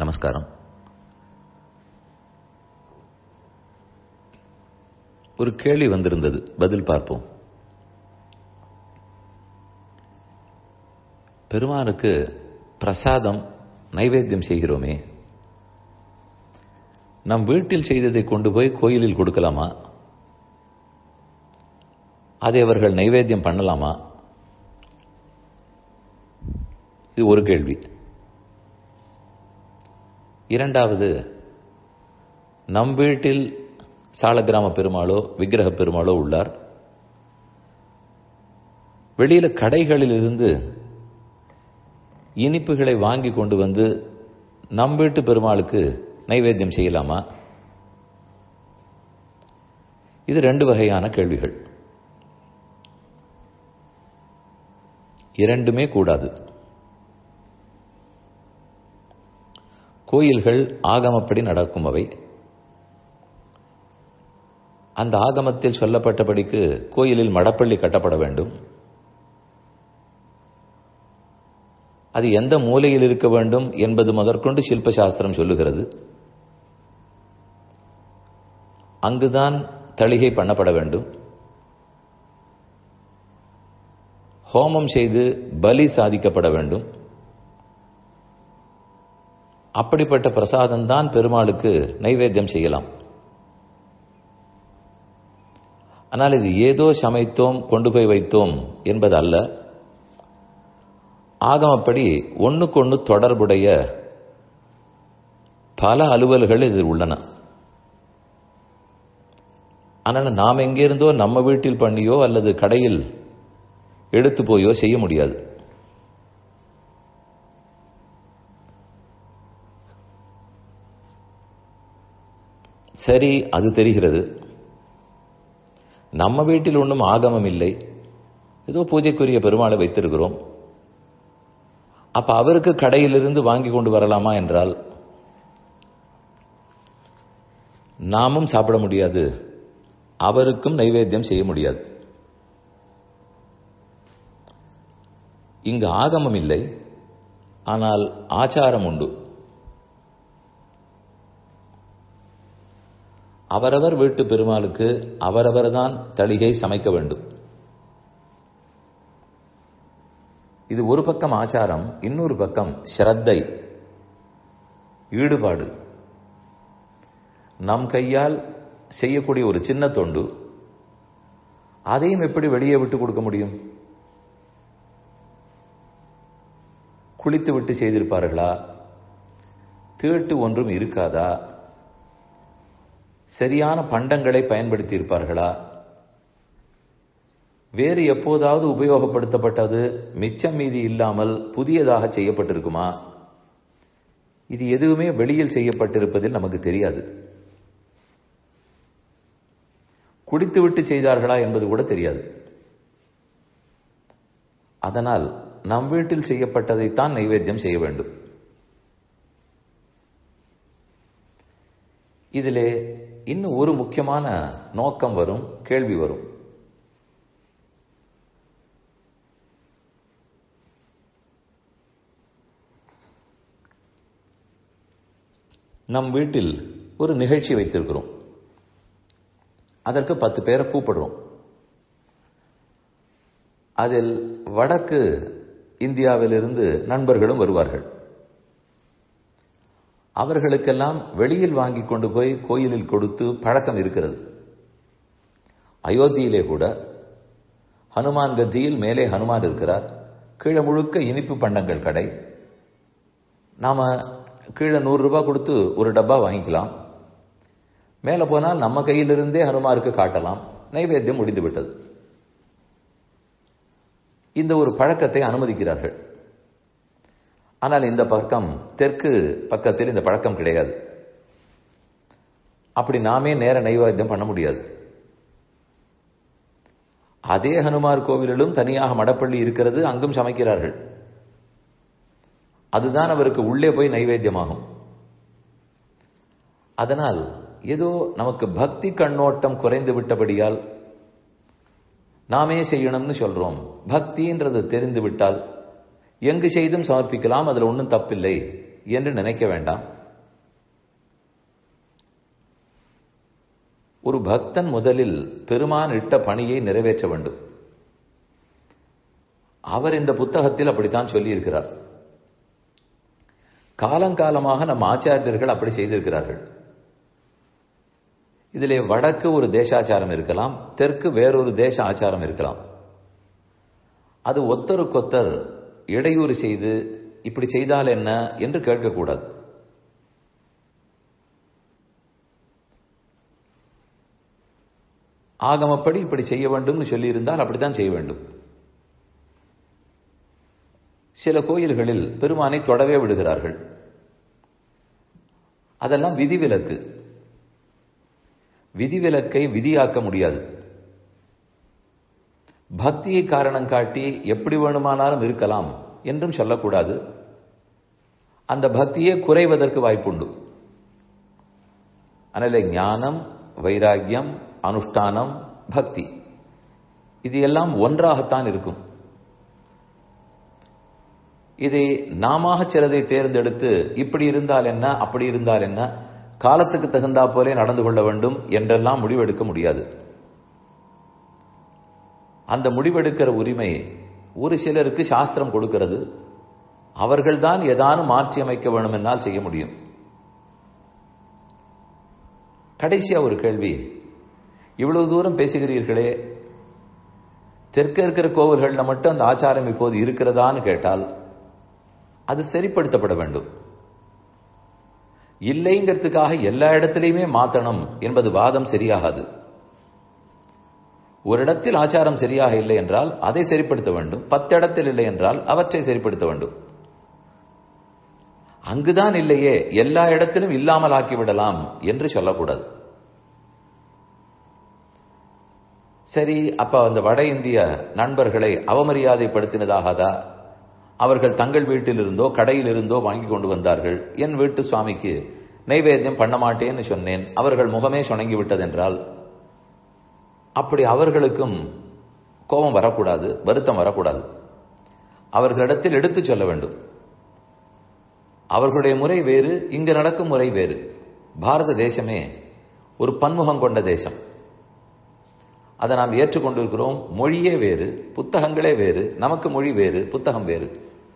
நமஸ்காரம் ஒரு கேள்வி வந்திருந்தது பதில் பார்ப்போம் பெருமானுக்கு பிரசாதம் நைவேத்தியம் செய்கிறோமே நம் வீட்டில் செய்ததை கொண்டு போய் கோயிலில் கொடுக்கலாமா அதை அவர்கள் நைவேத்தியம் பண்ணலாமா இது ஒரு கேள்வி இரண்டாவது நம் வீட்டில் சாலக்கிராம பெருமாளோ விக்கிரக பெருமாளோ உள்ளார் வெளியில கடைகளில் இருந்து இனிப்புகளை வாங்கி கொண்டு வந்து நம் வீட்டு பெருமாளுக்கு நைவேத்தியம் செய்யலாமா இது ரெண்டு வகையான கேள்விகள் இரண்டுமே கூடாது கோயில்கள் ஆகமப்படி நடக்கும் அவை அந்த ஆகமத்தில் சொல்லப்பட்டபடிக்கு கோயிலில் மடப்பள்ளி கட்டப்பட வேண்டும் அது எந்த மூலையில் இருக்க வேண்டும் என்பது முதற்கொண்டு சில்ப சாஸ்திரம் சொல்லுகிறது அங்குதான் தளிகை பண்ணப்பட வேண்டும் ஹோமம் செய்து பலி சாதிக்கப்பட வேண்டும் அப்படிப்பட்ட பிரசாதம் தான் பெருமாளுக்கு நைவேத்தியம் செய்யலாம் ஆனால் இது ஏதோ சமைத்தோம் கொண்டு போய் வைத்தோம் என்பது அல்ல ஆகமப்படி ஒன்றுக்கொன்று தொடர்புடைய பல அலுவல்கள் இதில் உள்ளன ஆனால் நாம் எங்கிருந்தோ நம்ம வீட்டில் பண்ணியோ அல்லது கடையில் எடுத்து போயோ செய்ய முடியாது சரி அது தெரிகிறது நம்ம வீட்டில் ஒன்றும் ஆகமம் இல்லை ஏதோ பூஜைக்குரிய பெருமாளை வைத்திருக்கிறோம் அப்ப அவருக்கு கடையிலிருந்து வாங்கி கொண்டு வரலாமா என்றால் நாமும் சாப்பிட முடியாது அவருக்கும் நைவேத்தியம் செய்ய முடியாது இங்கு ஆகமம் இல்லை ஆனால் ஆச்சாரம் உண்டு அவரவர் வீட்டு பெருமாளுக்கு அவரவர் தான் தளிகை சமைக்க வேண்டும் இது ஒரு பக்கம் ஆச்சாரம் இன்னொரு பக்கம் ஸ்ரத்தை ஈடுபாடு நம் கையால் செய்யக்கூடிய ஒரு சின்ன தொண்டு அதையும் எப்படி வெளியே விட்டு கொடுக்க முடியும் குளித்து விட்டு செய்திருப்பார்களா தீட்டு ஒன்றும் இருக்காதா சரியான பண்டங்களை பயன்படுத்தி இருப்பார்களா வேறு எப்போதாவது உபயோகப்படுத்தப்பட்டது மிச்சம் மீதி இல்லாமல் புதியதாக செய்யப்பட்டிருக்குமா இது எதுவுமே வெளியில் செய்யப்பட்டிருப்பதில் நமக்கு தெரியாது குடித்துவிட்டு செய்தார்களா என்பது கூட தெரியாது அதனால் நம் வீட்டில் செய்யப்பட்டதைத்தான் நைவேத்தியம் செய்ய வேண்டும் இதிலே இன்னும் ஒரு முக்கியமான நோக்கம் வரும் கேள்வி வரும் நம் வீட்டில் ஒரு நிகழ்ச்சி வைத்திருக்கிறோம் அதற்கு பத்து பேரை கூப்பிடுறோம் அதில் வடக்கு இந்தியாவிலிருந்து நண்பர்களும் வருவார்கள் அவர்களுக்கெல்லாம் வெளியில் வாங்கி கொண்டு போய் கோயிலில் கொடுத்து பழக்கம் இருக்கிறது அயோத்தியிலே கூட ஹனுமான் கத்தியில் மேலே ஹனுமான் இருக்கிறார் கீழே முழுக்க இனிப்பு பண்டங்கள் கடை நாம கீழே நூறு ரூபாய் கொடுத்து ஒரு டப்பா வாங்கிக்கலாம் மேலே போனால் நம்ம கையிலிருந்தே ஹனுமாருக்கு காட்டலாம் நைவேத்தியம் முடிந்து விட்டது இந்த ஒரு பழக்கத்தை அனுமதிக்கிறார்கள் ஆனால் இந்த பக்கம் தெற்கு பக்கத்தில் இந்த பழக்கம் கிடையாது அப்படி நாமே நேர நைவேத்தியம் பண்ண முடியாது அதே ஹனுமார் கோவிலிலும் தனியாக மடப்பள்ளி இருக்கிறது அங்கும் சமைக்கிறார்கள் அதுதான் அவருக்கு உள்ளே போய் நைவேத்தியமாகும் அதனால் ஏதோ நமக்கு பக்தி கண்ணோட்டம் குறைந்து விட்டபடியால் நாமே செய்யணும்னு சொல்றோம் பக்தின்றது தெரிந்து விட்டால் எங்கு செய்தும் சமர்ப்பிக்கலாம் அதில் ஒன்றும் தப்பில்லை என்று நினைக்க வேண்டாம் ஒரு பக்தன் முதலில் பெருமான் இட்ட பணியை நிறைவேற்ற வேண்டும் அவர் இந்த புத்தகத்தில் அப்படித்தான் சொல்லியிருக்கிறார் காலங்காலமாக நம் ஆச்சாரியர்கள் அப்படி செய்திருக்கிறார்கள் இதிலே வடக்கு ஒரு தேசாச்சாரம் இருக்கலாம் தெற்கு வேறொரு தேச ஆச்சாரம் இருக்கலாம் அது ஒத்தருக்கொத்தர் இடையூறு செய்து இப்படி செய்தால் என்ன என்று கேட்கக்கூடாது ஆகமப்படி இப்படி செய்ய வேண்டும்னு சொல்லியிருந்தால் அப்படித்தான் செய்ய வேண்டும் சில கோயில்களில் பெருமானை தொடவே விடுகிறார்கள் அதெல்லாம் விதிவிலக்கு விதிவிலக்கை விதியாக்க முடியாது பக்தியை காரணம் காட்டி எப்படி வேணுமானாலும் இருக்கலாம் என்றும் சொல்லக்கூடாது அந்த பக்தியே குறைவதற்கு வாய்ப்புண்டு அதனால ஞானம் வைராக்கியம் அனுஷ்டானம் பக்தி இது எல்லாம் ஒன்றாகத்தான் இருக்கும் இதை நாம சிலதை தேர்ந்தெடுத்து இப்படி இருந்தால் என்ன அப்படி இருந்தால் என்ன காலத்துக்கு தகுந்தா போலே நடந்து கொள்ள வேண்டும் என்றெல்லாம் முடிவெடுக்க முடியாது அந்த முடிவெடுக்கிற உரிமை ஒரு சிலருக்கு சாஸ்திரம் கொடுக்கிறது அவர்கள்தான் ஏதானும் மாற்றி அமைக்க வேண்டும் என்னால் செய்ய முடியும் கடைசியா ஒரு கேள்வி இவ்வளவு தூரம் பேசுகிறீர்களே தெற்க இருக்கிற கோவில்கள்ல மட்டும் அந்த ஆச்சாரம் இப்போது இருக்கிறதான்னு கேட்டால் அது சரிப்படுத்தப்பட வேண்டும் இல்லைங்கிறதுக்காக எல்லா இடத்திலையுமே மாத்தணும் என்பது வாதம் சரியாகாது ஒரு இடத்தில் ஆச்சாரம் சரியாக இல்லை என்றால் அதை சரிப்படுத்த வேண்டும் பத்து இடத்தில் இல்லை என்றால் அவற்றை சரிப்படுத்த வேண்டும் அங்குதான் இல்லையே எல்லா இடத்திலும் இல்லாமல் ஆக்கிவிடலாம் என்று சொல்லக்கூடாது சரி அப்ப அந்த வட இந்திய நண்பர்களை அவமரியாதைப்படுத்தினதாகாதா அவர்கள் தங்கள் வீட்டில் இருந்தோ கடையில் இருந்தோ வாங்கி கொண்டு வந்தார்கள் என் வீட்டு சுவாமிக்கு நைவேத்தியம் பண்ண மாட்டேன்னு சொன்னேன் அவர்கள் முகமே சுணங்கி விட்டதென்றால் அப்படி அவர்களுக்கும் கோபம் வரக்கூடாது வருத்தம் வரக்கூடாது அவர்களிடத்தில் எடுத்து சொல்ல வேண்டும் அவர்களுடைய முறை வேறு இங்கு நடக்கும் முறை வேறு பாரத தேசமே ஒரு பன்முகம் கொண்ட தேசம் அதை நாம் ஏற்றுக்கொண்டிருக்கிறோம் மொழியே வேறு புத்தகங்களே வேறு நமக்கு மொழி வேறு புத்தகம் வேறு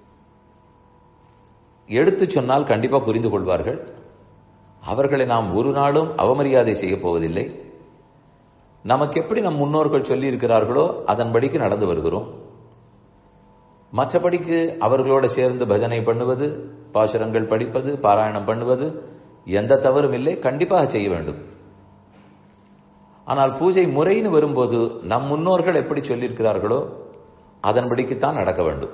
எடுத்து சொன்னால் கண்டிப்பா புரிந்து கொள்வார்கள் அவர்களை நாம் ஒரு நாளும் அவமரியாதை செய்ய போவதில்லை நமக்கு எப்படி நம் முன்னோர்கள் சொல்லி இருக்கிறார்களோ அதன்படிக்கு நடந்து வருகிறோம் மற்றபடிக்கு அவர்களோடு சேர்ந்து பஜனை பண்ணுவது பாசுரங்கள் படிப்பது பாராயணம் பண்ணுவது எந்த தவறும் இல்லை கண்டிப்பாக செய்ய வேண்டும் ஆனால் பூஜை முறைன்னு வரும்போது நம் முன்னோர்கள் எப்படி சொல்லியிருக்கிறார்களோ அதன்படிக்குத்தான் நடக்க வேண்டும்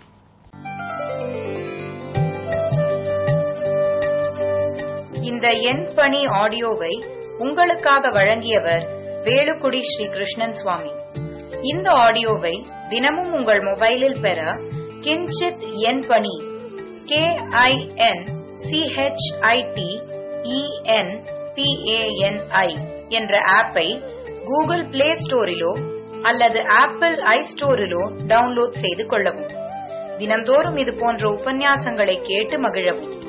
இந்த எண் பணி ஆடியோவை உங்களுக்காக வழங்கியவர் வேலுக்குடி ஸ்ரீ கிருஷ்ணன் சுவாமி இந்த ஆடியோவை தினமும் உங்கள் மொபைலில் பெற கிஞ்சித் எண் பணி கே ஐ என் சிஹெச்ஐடி இஎன் பிஏஎன்ஐ என்ற ஆப்பை கூகுள் பிளே ஸ்டோரிலோ அல்லது ஆப்பிள் ஐ ஸ்டோரிலோ டவுன்லோட் செய்து கொள்ளவும் தினந்தோறும் இது போன்ற உபன்யாசங்களை கேட்டு மகிழவும்